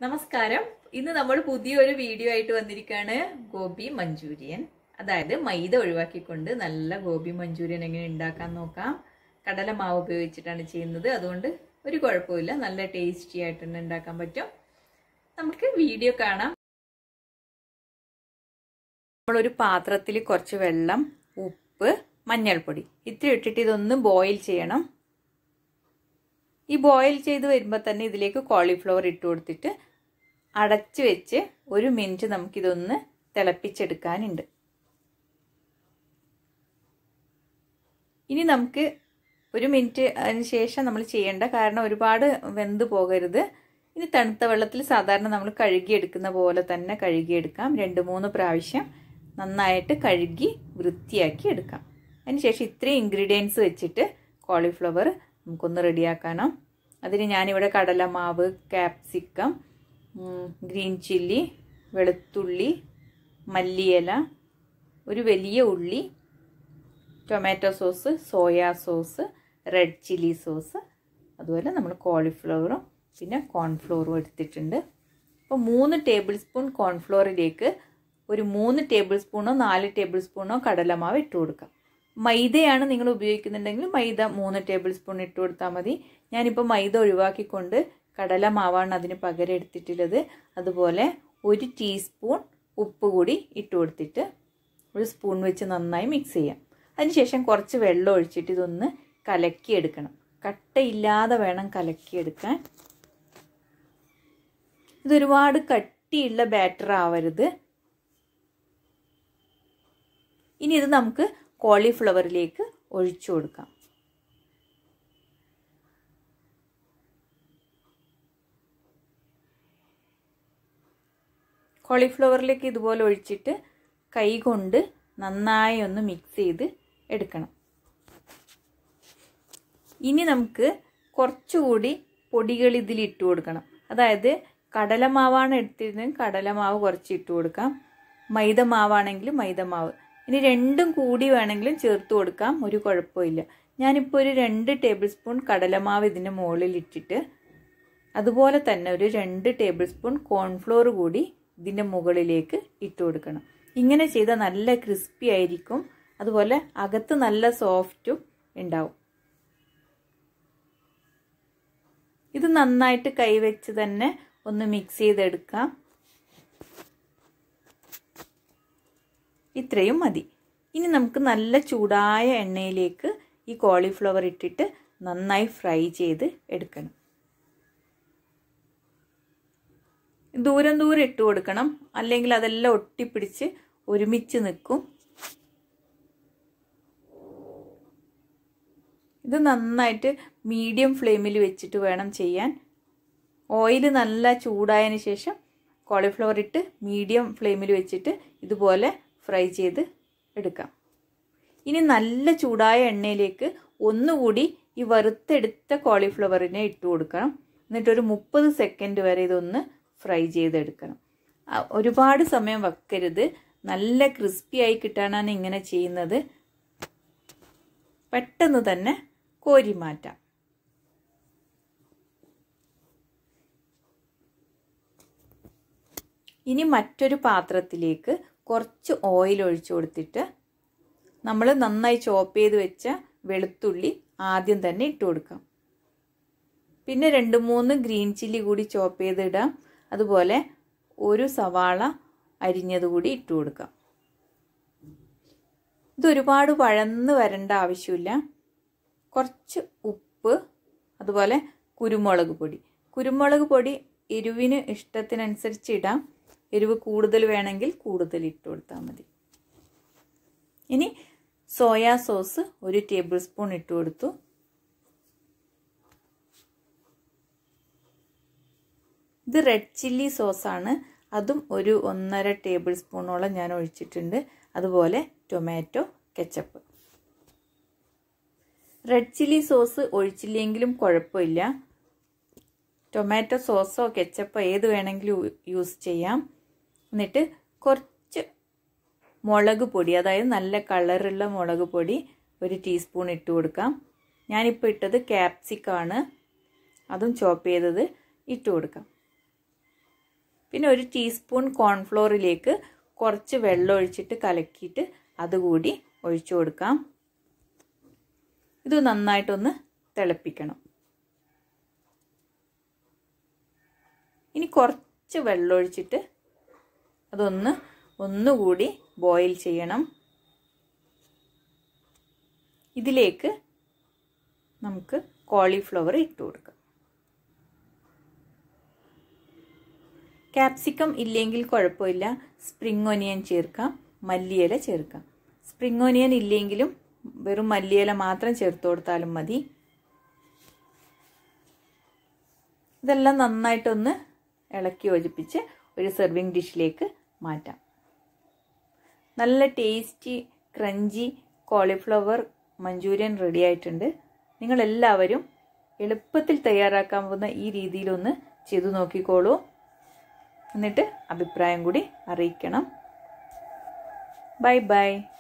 നമസ്കാരം ഇന്ന് നമ്മൾ പുതിയൊരു വീഡിയോ ആയിട്ട് വന്നിരിക്കുകയാണ് ഗോബി മഞ്ചൂരിയൻ അതായത് മൈദ ഒഴിവാക്കിക്കൊണ്ട് നല്ല ഗോബി മഞ്ചൂരിയൻ എങ്ങനെ ഉണ്ടാക്കാൻ നോക്കാം കടല മാവ് ഉപയോഗിച്ചിട്ടാണ് ചെയ്യുന്നത് അതുകൊണ്ട് ഒരു കുഴപ്പമില്ല നല്ല ടേസ്റ്റി ആയിട്ട് തന്നെ ഉണ്ടാക്കാൻ പറ്റും നമുക്ക് വീഡിയോ കാണാം നമ്മളൊരു പാത്രത്തിൽ കുറച്ച് വെള്ളം ഉപ്പ് മഞ്ഞൾപ്പൊടി ഇത്ര ഇട്ടിട്ട് ഇതൊന്ന് ബോയിൽ ചെയ്യണം ഈ ബോയിൽ ചെയ്ത് വരുമ്പോൾ തന്നെ ഇതിലേക്ക് കോളിഫ്ലവർ ഇട്ട് കൊടുത്തിട്ട് അടച്ച് വെച്ച് ഒരു മിനിറ്റ് നമുക്കിതൊന്ന് തിളപ്പിച്ചെടുക്കാനുണ്ട് ഇനി നമുക്ക് ഒരു മിനിറ്റ് അതിന് ശേഷം നമ്മൾ ചെയ്യേണ്ട കാരണം ഒരുപാട് വെന്ത് പോകരുത് ഇനി തണുത്ത വെള്ളത്തിൽ സാധാരണ നമ്മൾ കഴുകിയെടുക്കുന്ന പോലെ തന്നെ കഴുകിയെടുക്കാം രണ്ട് മൂന്ന് പ്രാവശ്യം നന്നായിട്ട് കഴുകി വൃത്തിയാക്കി എടുക്കാം അതിനുശേഷം ഇത്രയും ഇൻഗ്രീഡിയൻസ് വെച്ചിട്ട് കോളിഫ്ലവർ നമുക്കൊന്ന് റെഡിയാക്കണം അതിന് ഞാനിവിടെ കടലമാവ് ക്യാപ്സിക്കം ഗ്രീൻ ചില്ലി വെളുത്തുള്ളി മല്ലിയില ഒരു വലിയ ഉള്ളി tomato sauce soya sauce red chilli sauce അതുപോലെ നമ്മൾ കോളിഫ്ലവറും പിന്നെ കോൺഫ്ലോറും എടുത്തിട്ടുണ്ട് അപ്പോൾ മൂന്ന് ടേബിൾ സ്പൂൺ കോൺഫ്ലോറിലേക്ക് ഒരു മൂന്ന് ടേബിൾ സ്പൂണോ നാല് ടേബിൾ സ്പൂണോ കടലമാവ് ഇട്ട് കൊടുക്കാം മൈദയാണ് നിങ്ങൾ ഉപയോഗിക്കുന്നുണ്ടെങ്കിൽ മൈദ മൂന്ന് ടേബിൾ സ്പൂൺ ഇട്ട് കൊടുത്താൽ മതി ഞാനിപ്പോൾ മൈദ ഒഴിവാക്കിക്കൊണ്ട് കടലമാവാണ് അതിന് പകരം എടുത്തിട്ടുള്ളത് അതുപോലെ ഒരു ടീസ്പൂൺ ഉപ്പ് കൂടി ഇട്ട് കൊടുത്തിട്ട് ഒരു സ്പൂൺ വെച്ച് നന്നായി മിക്സ് ചെയ്യാം അതിനുശേഷം കുറച്ച് വെള്ളം ഒഴിച്ചിട്ട് ഇതൊന്ന് കലക്കിയെടുക്കണം കട്ടയില്ലാതെ വേണം കലക്കിയെടുക്കാൻ ഇതൊരുപാട് കട്ടിയുള്ള ബാറ്റർ ആവരുത് ഇനി ഇത് നമുക്ക് കോളിഫ്ലവറിലേക്ക് ഒഴിച്ചു കൊടുക്കാം കോളിഫ്ലവറിലേക്ക് ഇതുപോലെ ഒഴിച്ചിട്ട് കൈ കൊണ്ട് നന്നായി ഒന്ന് മിക്സ് ചെയ്ത് എടുക്കണം ഇനി നമുക്ക് കുറച്ചുകൂടി പൊടികൾ ഇതിൽ ഇട്ട് കൊടുക്കണം അതായത് കടലമാവാണ് എടുത്തിരുന്നത് കടലമാവ് കുറച്ച് ഇട്ട് കൊടുക്കാം മൈദ മാവാണെങ്കിൽ മൈദ മാവ് ഇനി രണ്ടും കൂടി വേണമെങ്കിലും ചേർത്ത് കൊടുക്കാം ഒരു കുഴപ്പമില്ല ഞാനിപ്പോൾ ഒരു രണ്ട് ടേബിൾ സ്പൂൺ കടലമാവ് ഇതിൻ്റെ മുകളിൽ ഇട്ടിട്ട് അതുപോലെ തന്നെ ഒരു രണ്ട് ടേബിൾ സ്പൂൺ കോൺഫ്ലോർ കൂടി ഇതിൻ്റെ മുകളിലേക്ക് ഇട്ട് കൊടുക്കണം ഇങ്ങനെ ചെയ്താൽ നല്ല ക്രിസ്പി ആയിരിക്കും അതുപോലെ അകത്ത് നല്ല സോഫ്റ്റും ഉണ്ടാവും ഇത് നന്നായിട്ട് കൈവച്ച് തന്നെ ഒന്ന് മിക്സ് ചെയ്തെടുക്കാം ഇത്രയും മതി ഇനി നമുക്ക് നല്ല ചൂടായ എണ്ണയിലേക്ക് ഈ കോളിഫ്ലവർ ഇട്ടിട്ട് നന്നായി ഫ്രൈ ചെയ്ത് എടുക്കണം ദൂരം ദൂരം ഇട്ട് കൊടുക്കണം അല്ലെങ്കിൽ അതെല്ലാം ഒട്ടിപ്പിടിച്ച് ഒരുമിച്ച് നിൽക്കും ഇത് നന്നായിട്ട് മീഡിയം ഫ്ലെയിമിൽ വെച്ചിട്ട് വേണം ചെയ്യാൻ ഓയിൽ നല്ല ചൂടായതിന് ശേഷം കോളിഫ്ലവർ ഇട്ട് മീഡിയം ഫ്ലെയിമിൽ വെച്ചിട്ട് ഇതുപോലെ ഫ്രൈ ചെയ്ത് എടുക്കാം ഇനി നല്ല ചൂടായ എണ്ണയിലേക്ക് ഒന്നുകൂടി ഈ വറുത്തെടുത്ത കോളിഫ്ലവറിനെ ഇട്ട് കൊടുക്കണം എന്നിട്ടൊരു മുപ്പത് സെക്കൻഡ് വരെ ഇതൊന്ന് ഫ്രൈ ചെയ്തെടുക്കണം ഒരുപാട് സമയം വെക്കരുത് നല്ല ക്രിസ്പി ആയി കിട്ടാനാണ് ഇങ്ങനെ ചെയ്യുന്നത് പെട്ടെന്ന് തന്നെ കോരി മാറ്റാം ഇനി മറ്റൊരു പാത്രത്തിലേക്ക് കുറച്ച് ഓയിൽ ഒഴിച്ചു കൊടുത്തിട്ട് നമ്മൾ നന്നായി ചോപ്പ് ചെയ്ത് വെച്ച വെളുത്തുള്ളി ആദ്യം തന്നെ ഇട്ട് കൊടുക്കാം പിന്നെ രണ്ട് മൂന്ന് ഗ്രീൻ ചില്ലി കൂടി ചോപ്പ് ചെയ്തിടാം അതുപോലെ ഒരു സവാള അരിഞ്ഞത് കൂടി ഇട്ട് കൊടുക്കാം ഇത് ഒരുപാട് വഴന്ന് വരേണ്ട ആവശ്യമില്ല കുറച്ച് ഉപ്പ് അതുപോലെ കുരുമുളക് പൊടി കുരുമുളക് പൊടി എരിവിന് ഇഷ്ടത്തിനനുസരിച്ച് ഇടാം എരിവ് കൂടുതൽ വേണമെങ്കിൽ കൂടുതൽ ഇട്ട് കൊടുത്താൽ മതി ഇനി സോയാ സോസ് ഒരു ടേബിൾ സ്പൂൺ ഇട്ട് കൊടുത്തു ഇത് റെഡ് ചില്ലി സോസാണ് അതും ഒരു ഒന്നര ടേബിൾ സ്പൂണോളം ഞാൻ ഒഴിച്ചിട്ടുണ്ട് അതുപോലെ tomato ketchup red chilli sauce ഒഴിച്ചില്ലെങ്കിലും കുഴപ്പമില്ല ടൊമാറ്റോ സോസോ കെച്ചപ്പോ ഏത് വേണമെങ്കിലും യൂസ് ചെയ്യാം എന്നിട്ട് കുറച്ച് മുളക് പൊടി അതായത് നല്ല കളറുള്ള മുളക് പൊടി ഒരു ടീസ്പൂൺ ഇട്ട് കൊടുക്കാം ഞാനിപ്പോൾ ഇട്ടത് ക്യാപ്സിക്കാണ് അതും ചോപ്പ് ചെയ്തത് ഇട്ട് കൊടുക്കാം പിന്നെ ഒരു ടീസ്പൂൺ കോൺഫ്ലോറിലേക്ക് കുറച്ച് വെള്ളം ഒഴിച്ചിട്ട് കലക്കിയിട്ട് അതുകൂടി ഒഴിച്ചു കൊടുക്കാം ഇത് നന്നായിട്ടൊന്ന് തിളപ്പിക്കണം ഇനി കുറച്ച് വെള്ളം ഒഴിച്ചിട്ട് അതൊന്ന് ഒന്നുകൂടി ബോയിൽ ചെയ്യണം ഇതിലേക്ക് നമുക്ക് കോളിഫ്ലവർ ഇട്ട് കൊടുക്കാം ക്യാപ്സിക്കം ഇല്ലെങ്കിൽ കുഴപ്പമില്ല സ്പ്രിംഗ് ഒനിയൻ ചേർക്കാം മല്ലിയില ചേർക്കാം സ്പ്രിംഗ് ഒനിയൻ ഇല്ലെങ്കിലും വെറും മല്ലിയില മാത്രം ചേർത്ത് കൊടുത്താലും മതി ഇതെല്ലാം നന്നായിട്ടൊന്ന് ഇളക്കി യോജിപ്പിച്ച് ഒരു സെർവിങ് ഡിഷിലേക്ക് മാറ്റാം നല്ല tasty crunchy cauliflower manchurian ready ആയിട്ടുണ്ട് നിങ്ങളെല്ലാവരും എളുപ്പത്തിൽ തയ്യാറാക്കാൻ പോകുന്ന ഈ രീതിയിലൊന്ന് ചെയ്തു നോക്കിക്കോളൂ എന്നിട്ട് അഭിപ്രായം കൂടി അറിയിക്കണം ബൈ ബൈ